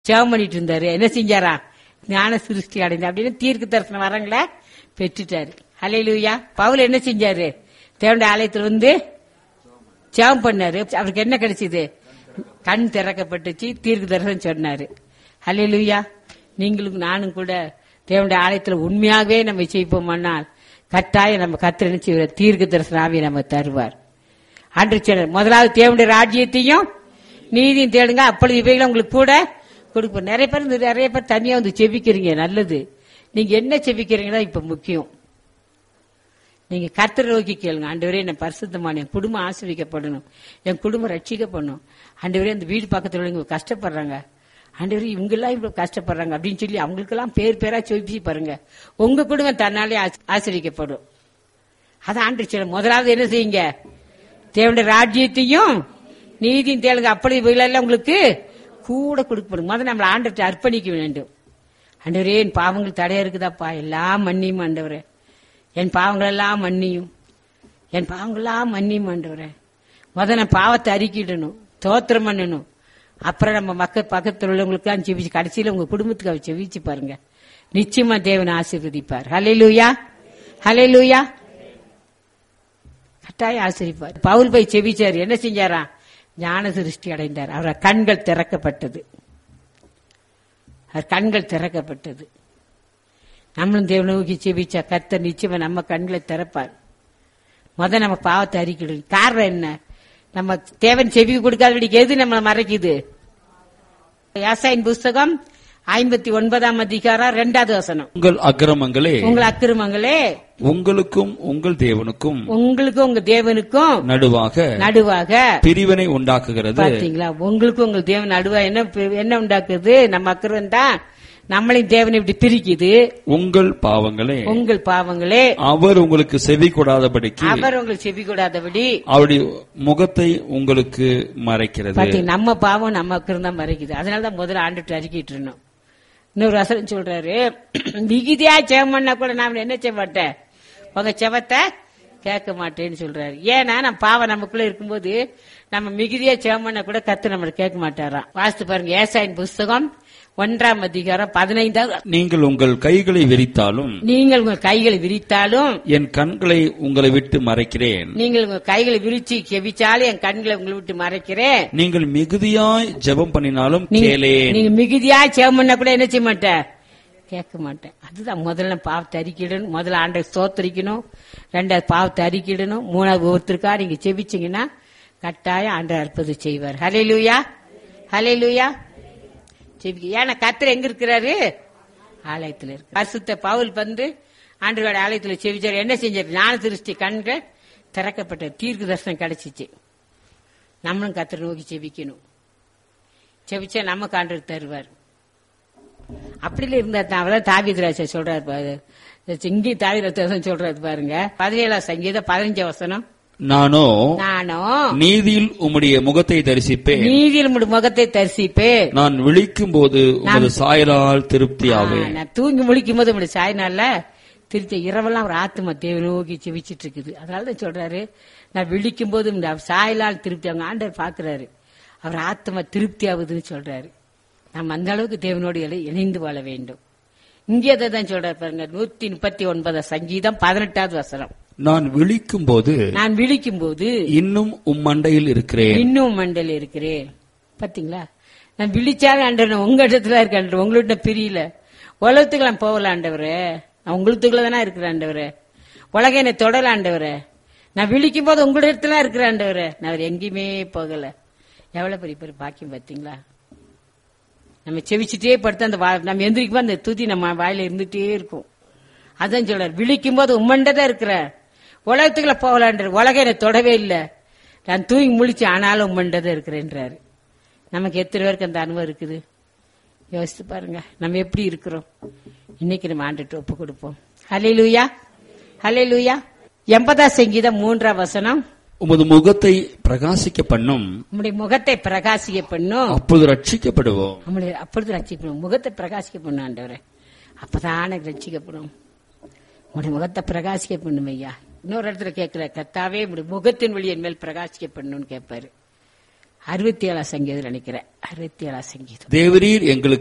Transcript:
ஜெபம் பண்ணிட்டு இருந்தாரு என்ன செஞ்சாரா ஞான சிருஷ்டி அடைந்த அப்படின்னு தீர்க்க தரிசனம் வரங்கள பெற்றுட்டாரு ஹalleluya பவுல் என்ன செஞ்சாரு தேவனுடைய ஆலயத்துல வந்து ஜெபம் பண்ணாரு அவருக்கு என்ன கிடைச்சது கண் திறக்கப்பட்டுச்சு தீர்க்க தரிசனம் சொன்னாரு ஹalleluya நீங்களும் நானும் கூட தேவனுடைய ஆலயத்துல உண்மையாகவே நம்ம செய்வோமானால் கட்டாயம் நம்ம கத்திர நினைச்சு தீர்க்க தரிசன ஆவியை நம்ம தருவார் அன்று சொன்னார் முதலாவது தேவனுடைய ராஜ்யத்தையும் நீதியும் தேடுங்க அப்பொழுது இவைகளை உங்களுக்கு கூட கொடுப்போம் நிறைய பேர் இந்த நிறைய பேர் தனியா வந்து செபிக்கிறீங்க நல்லது நீங்க என்ன செபிக்கிறீங்கன்னா இப்ப முக்கியம் நீங்க கர்த்தரை நோக்கி கேளுங்க ஆண்டவரே என்ன பரிசுத்தமான என் குடும்பம் ஆசிரிக்கப்படணும் என் குடும்பம் ரட்சிக்கப்படணும் ஆண்டவரே அந்த வீடு பக்கத்துல உள்ளவங்க கஷ்டப்படுறாங்க ஆண்டவரே இவங்க எல்லாம் இவ்வளவு கஷ்டப்படுறாங்க அப்படின்னு சொல்லி அவங்களுக்கெல்லாம் பேர் பேரா சொல்லி பாருங்க உங்க குடும்பம் தன்னாலே ஆசி- ஆசீர்வதிக்கப்படும் அதான் ஆண்டு சொல்ல முதலாவது என்ன செய்யுங்க தேவனுடைய ராஜ்யத்தையும் நீதியும் தேளுங்க அப்படி இவைகளெல்லாம் உங்களுக்கு கூட கொடுக்கப்படும் முதல்ல நம்மளை ஆண்டத்தை அர்ப்பணிக்க வேண்டும் ஆண்டவரே என் பாவங்கள் தடையா இருக்குதாப்பா எல்லாம் மன்னியும் ஆண்டவரே என் பாவங்கள் எல்லாம் மன்னியும் என் பாவங்கள்லாம் மன்னியும் ஆண்டவரே முதல்ல நான் பாவத்தை அறிக்கிடணும் தோத்திரம் பண்ணணும் அப்புறம் நம்ம மக்கள் பக்கத்தில் உள்ளவங்களுக்கெல்லாம் செவிச்சு கடைசியில உங்க குடும்பத்துக்கு அவர் செவிச்சு பாருங்க நிச்சயமா தேவன் ஆசீர்வதிப்பார் ஹலே லூயா ஹலே லூயா கட்டாயம் ஆசிரிப்பார் பவுல் போய் செவிச்சார் என்ன செஞ்சாரா ஞான சிருஷ்டி அடைந்தார் அவர கண்கள் திறக்கப்பட்டது அவர் கண்கள் திறக்கப்பட்டது நம்மளும் தேவனை நோக்கி செவிச்சா கர்த்தர் நிச்சயமா நம்ம கண்களை திறப்பார் முத நம்ம பாவத்தை அறிக்கிடும் காரணம் என்ன நம்ம தேவன் செவி கொடுக்காதபடிக்கு எது நம்மளை மறைக்குது யாசாயின் புஸ்தகம் ஐம்பத்தி ஒன்பதாம் அதிகாரம் ரெண்டாவது வசனம் உங்கள் அக்கிரமங்களே உங்கள் அக்கிரமங்களே உங்களுக்கும் உங்கள் தேவனுக்கும் உங்களுக்கும் உங்க தேவனுக்கும் நடுவாக நடுவாக பிரிவினை உண்டாக்குகிறது பாத்தீங்களா உங்களுக்கும் உங்க தேவன் நடுவா என்ன பி- என்ன உண்டாக்குது நம்ம அக்கிரம் தான் நம்மளையும் தேவன் இப்படி பிரிக்குது உங்கள் பாவங்களே உங்கள் பாவங்களே அவர் உங்களுக்கு செவி கொடாதபடிக்கு அவர் உங்களுக்கு செவி கூடாதபடி அவருடைய முகத்தை உங்களுக்கு மறைக்கிறது பாத்தீங்க நம்ம பாவம் நம்ம அக்கிரம் தான் மறைக்குது அதனாலதான் முதல்ல ஆண்டுட்டு அறிக்கிட்டு இருந்தோம் இன்னொரு வசனம் சொல்றாரு மிகுதியா செவம் பண்ணா கூட நான் என்ன செய்ய மாட்டேன் உங்க செவத்தை கேட்க மாட்டேன்னு சொல்றாரு ஏன்னா நம்ம பாவம் நமக்குள்ள இருக்கும்போது நம்ம மிகுதியா செவம் பண்ணா கூட கத்து நம்மள கேட்க மாட்டாராம் வாசித்து பாருங்க ஏசாயின் புஸ்தகம் ஒன்றாம் அதிகாரம் பதினைந்தாவது நீங்கள் உங்கள் கைகளை விரித்தாலும் நீங்கள் உங்கள் கைகளை விரித்தாலும் என் கண்களை உங்களை விட்டு மறைக்கிறேன் நீங்கள் உங்கள் கைகளை விரிச்சு கெவிச்சாலும் என் கண்களை உங்களை விட்டு மறைக்கிறேன் நீங்கள் மிகுதியாய் ஜெபம் பண்ணினாலும் நீங்க- கேளேன் நீங்க மிகுதியா சேவம் பண்ண கூட என்ன செய்ய மாட்டேன் கேட்க மாட்டேன் அதுதான் முதல்ல பாவத்தை அறிக்கிடணும் முதல்ல ஆண்டை ஸ்தோத்தரிக்கணும் ரெண்டாவது பாவத்தை அறிக்கிடணும் மூணாவது ஒருத்தருக்கா நீங்க செபிச்சீங்கன்னா கட்டாயம் ஆண்டை அற்புதம் செய்வார் ஹலே லூயா ஹலே லூயா செபிக்க ஏன்னா கத்தர் எங்க இருக்கிறாரு ஆலயத்துல இருக்கு பரிசுத்த பவுல் வந்து ஆண்டவரோட ஆலயத்துல செவிச்சார் என்ன செஞ்சார் ஞான திருஷ்டி கண்கள் திறக்கப்பட்ட தீர்க்க தரிசனம் கிடைச்சிச்சு நம்மளும் கத்தரை நோக்கி செபிக்கணும் செபிச்சா நமக்கு ஆண்டவர் தருவார் அப்படில இருந்தா தான் அவதான் தாவிதராஜா சொல்றாரு பாரு இங்கேயும் தாவிதராஜன் சொல்றாரு பாருங்க பதினேழாம் சங்கீதம் பதினஞ்சு வசனம் நானோ நானும் நீதியில் உம்முடைய முகத்தை தரிசிப்பேன் நீதியில் உம்முடைய முகத்தை தரிசிப்பேன் நான் விழிக்கும் போது உமது சாயலால் திருப்தியாவேன் நான் தூங்கி முழிக்கும் போது உங்களுடைய சாயனால திருத்த இரவெல்லாம் ஒரு ஆத்மா தேவை நோக்கி செவிச்சிட்டு இருக்குது அதனாலதான் சொல்றாரு நான் விழிக்கும் போது இந்த சாயலால் திருப்தி அவங்க ஆண்டவர் பாக்குறாரு அவர் ஆத்மா திருப்தி ஆகுதுன்னு சொல்றாரு நம்ம அந்த அளவுக்கு தேவனோடு இணை- இணைந்து வாழ வேண்டும் இங்கே அதை தான் சொல்றாரு பாருங்க நூத்தி முப்பத்தி ஒன்பது சங்கீதம் பதினெட்டாவது வசனம் நான் விழிக்கும் போது நான் விழிக்கும் போது இன்னும் உம் மண்டையில் இருக்கிறேன் இன்னும் மண்டல இருக்கிறேன் பாத்தீங்களா நான் விழிச்சாலும் ஆண்டவர் உங்க இடத்துல இருக்க ஆண்டவர் உங்கள்ட்ட பிரியல உலகத்துக்கு நான் போகல ஆண்டவரே நான் உங்களுக்குள்ள தானே இருக்கிற ஆண்டவரே உலக என்னை தொடல ஆண்டவரே நான் விழிக்கும் போது உங்க இடத்துல இருக்கிற ஆண்டவரே நான் அவர் எங்கேயுமே போகல எவ்வளவு பெரிய பெரிய பாக்கியம் பாத்தீங்களா நம்ம செவிச்சுட்டே படுத்து அந்த வா- நம்ம எந்திரிக்கும் போது அந்த துதி நம்ம வாயில இருந்துட்டே இருக்கும் அதான் சொல்றார் விழிக்கும் போது உம்மண்டதான் இருக்கிற உலகத்துக்குள்ள போகலான்ற உலகம் என்னை தொடவே இல்லை நான் தூங்கி முழிச்சு ஆனாலும் உம்மண்டதான் இருக்கிறேன்றாரு நமக்கு எத்தனை பேருக்கு அந்த அனுபவம் இருக்குது யோசித்து பாருங்க நம்ம எப்படி இருக்கிறோம் இன்னைக்கு நம்ம ஆண்டுட்டு ஒப்பு கொடுப்போம் ஹலே லூயா ஹலே லூயா எண்பதா சங்கீதம் மூன்றாம் வசனம் உமது முகத்தை பிரகாசிக்க பண்ணும் நம்முடைய முகத்தை பிரகாசிக்க பண்ணும் அப்பொழுது ரட்சிக்கப்படுவோம் நம்முடைய அப்பொழுது ரட்சிக்கணும் முகத்தை பிரகாசிக்க பண்ணும் ஆண்டவரே அப்பதான் எனக்கு ரட்சிக்கப்படும் உங்களுடைய முகத்தை பிரகாசிக்க பண்ணும் ஐயா இன்னொரு இடத்துல கேட்கல கத்தாவே உங்களுடைய முகத்தின் வழி என் மேல் பிரகாசிக்க பண்ணணும்னு கேட்பாரு அறுபத்தி ஏழாம் சங்கீதம் நினைக்கிறேன் அறுபத்தி ஏழாம் சங்கீதம் தேவரீர் எங்களுக்கு